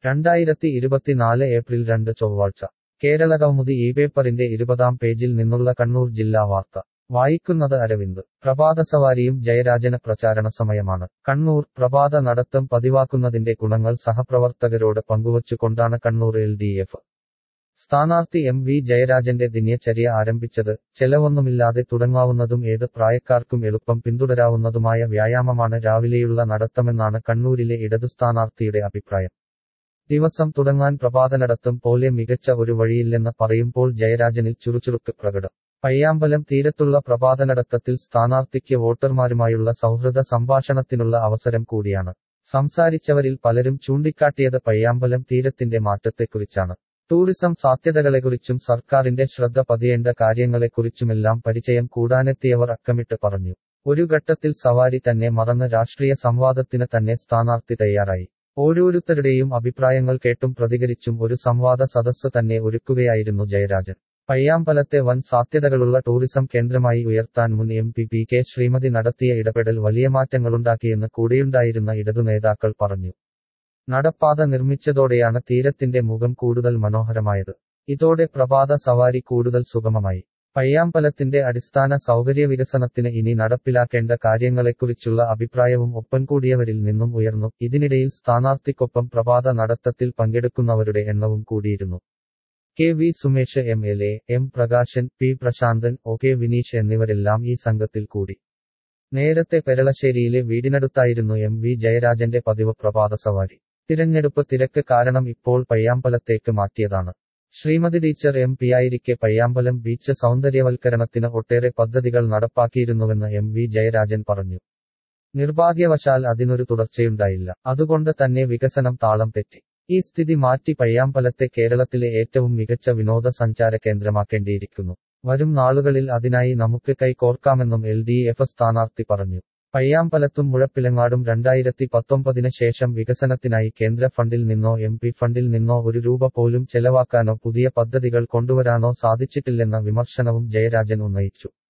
രണ്ടായിരത്തി ഇരുപത്തിനാല് ഏപ്രിൽ രണ്ട് ചൊവ്വാഴ്ച കേരളകൗമുദി ഈ പേപ്പറിന്റെ ഇരുപതാം പേജിൽ നിന്നുള്ള കണ്ണൂർ ജില്ലാ വാർത്ത വായിക്കുന്നത് അരവിന്ദ് പ്രഭാതസവാരിയും ജയരാജന് പ്രചാരണ സമയമാണ് കണ്ണൂർ പ്രഭാത നടത്തം പതിവാക്കുന്നതിന്റെ ഗുണങ്ങൾ സഹപ്രവർത്തകരോട് പങ്കുവച്ചുകൊണ്ടാണ് കണ്ണൂർ എൽ ഡി എഫ് സ്ഥാനാർത്ഥി എം വി ജയരാജന്റെ ദിനചര്യ ആരംഭിച്ചത് ചെലവൊന്നുമില്ലാതെ തുടങ്ങാവുന്നതും ഏത് പ്രായക്കാർക്കും എളുപ്പം പിന്തുടരാവുന്നതുമായ വ്യായാമമാണ് രാവിലെയുള്ള നടത്തമെന്നാണ് കണ്ണൂരിലെ ഇടതു സ്ഥാനാർത്ഥിയുടെ അഭിപ്രായം ദിവസം തുടങ്ങാൻ പ്രഭാതനടത്തം പോലെ മികച്ച ഒരു വഴിയില്ലെന്ന് പറയുമ്പോൾ ജയരാജനിൽ ചുറുചുറുക്ക് പ്രകടം പയ്യാമ്പലം തീരത്തുള്ള പ്രഭാതനടത്തത്തിൽ സ്ഥാനാർത്ഥിക്ക് വോട്ടർമാരുമായുള്ള സൗഹൃദ സംഭാഷണത്തിനുള്ള അവസരം കൂടിയാണ് സംസാരിച്ചവരിൽ പലരും ചൂണ്ടിക്കാട്ടിയത് പയ്യാമ്പലം തീരത്തിന്റെ മാറ്റത്തെക്കുറിച്ചാണ് ടൂറിസം സാധ്യതകളെക്കുറിച്ചും സർക്കാരിന്റെ ശ്രദ്ധ പതിയേണ്ട കാര്യങ്ങളെക്കുറിച്ചുമെല്ലാം പരിചയം കൂടാനെത്തിയവർ അക്കമിട്ട് പറഞ്ഞു ഒരു ഘട്ടത്തിൽ സവാരി തന്നെ മറന്ന് രാഷ്ട്രീയ സംവാദത്തിന് തന്നെ സ്ഥാനാർത്ഥി തയ്യാറായി ഓരോരുത്തരുടെയും അഭിപ്രായങ്ങൾ കേട്ടും പ്രതികരിച്ചും ഒരു സംവാദ സദസ്സ് തന്നെ ഒരുക്കുകയായിരുന്നു ജയരാജൻ പയ്യാമ്പലത്തെ വൻ സാധ്യതകളുള്ള ടൂറിസം കേന്ദ്രമായി ഉയർത്താൻ മുൻ M P P K Sreemathi നടത്തിയ ഇടപെടൽ വലിയ മാറ്റങ്ങളുണ്ടാക്കിയെന്ന് കൂടെയുണ്ടായിരുന്ന ഇടതു നേതാക്കൾ പറഞ്ഞു നടപ്പാത നിർമ്മിച്ചതോടെയാണ് തീരത്തിന്റെ മുഖം കൂടുതൽ മനോഹരമായത് ഇതോടെ പ്രഭാത സവാരി കൂടുതൽ സുഗമമായി പയ്യാമ്പലത്തിന്റെ അടിസ്ഥാന സൗകര്യ വികസനത്തിന് ഇനി നടപ്പിലാക്കേണ്ട കാര്യങ്ങളെക്കുറിച്ചുള്ള അഭിപ്രായവും ഒപ്പം കൂടിയവരിൽ നിന്നും ഉയർന്നു ഇതിനിടയിൽ സ്ഥാനാർത്ഥിക്കൊപ്പം പ്രഭാത നടത്തത്തിൽ പങ്കെടുക്കുന്നവരുടെ എണ്ണവും കൂടിയിരുന്നു K V Sumesh M L A M Prakashan P Prasanthan O K Vineesh എന്നിവരെല്ലാം ഈ സംഘത്തിൽ കൂടി നേരത്തെ പെരളശ്ശേരിയിലെ വീടിനടുത്തായിരുന്നു എം വി ജയരാജന്റെ പതിവ് പ്രഭാത സവാരി തിരഞ്ഞെടുപ്പ് തിരക്ക് കാരണം ഇപ്പോൾ പയ്യാമ്പലത്തേക്ക് മാറ്റിയതാണ് ശ്രീമതി ടീച്ചർ എം പിയായിരിക്കെ പയ്യാമ്പലം ബീച്ച് സൗന്ദര്യവൽക്കരണത്തിന് ഒട്ടേറെ പദ്ധതികൾ നടപ്പാക്കിയിരുന്നുവെന്ന് എം വി ജയരാജൻ പറഞ്ഞു നിർഭാഗ്യവശാൽ അതിനൊരു തുടർച്ചയുണ്ടായില്ല അതുകൊണ്ട് തന്നെ വികസനം താളം തെറ്റി ഈ സ്ഥിതി മാറ്റി പയ്യാമ്പലത്തെ കേരളത്തിലെ ഏറ്റവും മികച്ച വിനോദസഞ്ചാര കേന്ദ്രമാക്കേണ്ടിയിരിക്കുന്നു വരും നാളുകളിൽ അതിനായി നമുക്ക് കൈകോർക്കാമെന്നും എൽ ഡി എഫ് സ്ഥാനാർത്ഥി പറഞ്ഞു പയ്യാമ്പലത്തും മുഴപ്പിലങ്ങാടും രണ്ടായിരത്തി പത്തൊമ്പതിന് ശേഷം വികസനത്തിനായി കേന്ദ്ര ഫണ്ടിൽ നിന്നോ എം പി ഫണ്ടിൽ നിന്നോ ഒരു രൂപ പോലും ചെലവാക്കാനോ പുതിയ പദ്ധതികൾ കൊണ്ടുവരാനോ സാധിച്ചിട്ടില്ലെന്ന വിമർശനവും ജയരാജൻ ഉന്നയിച്ചു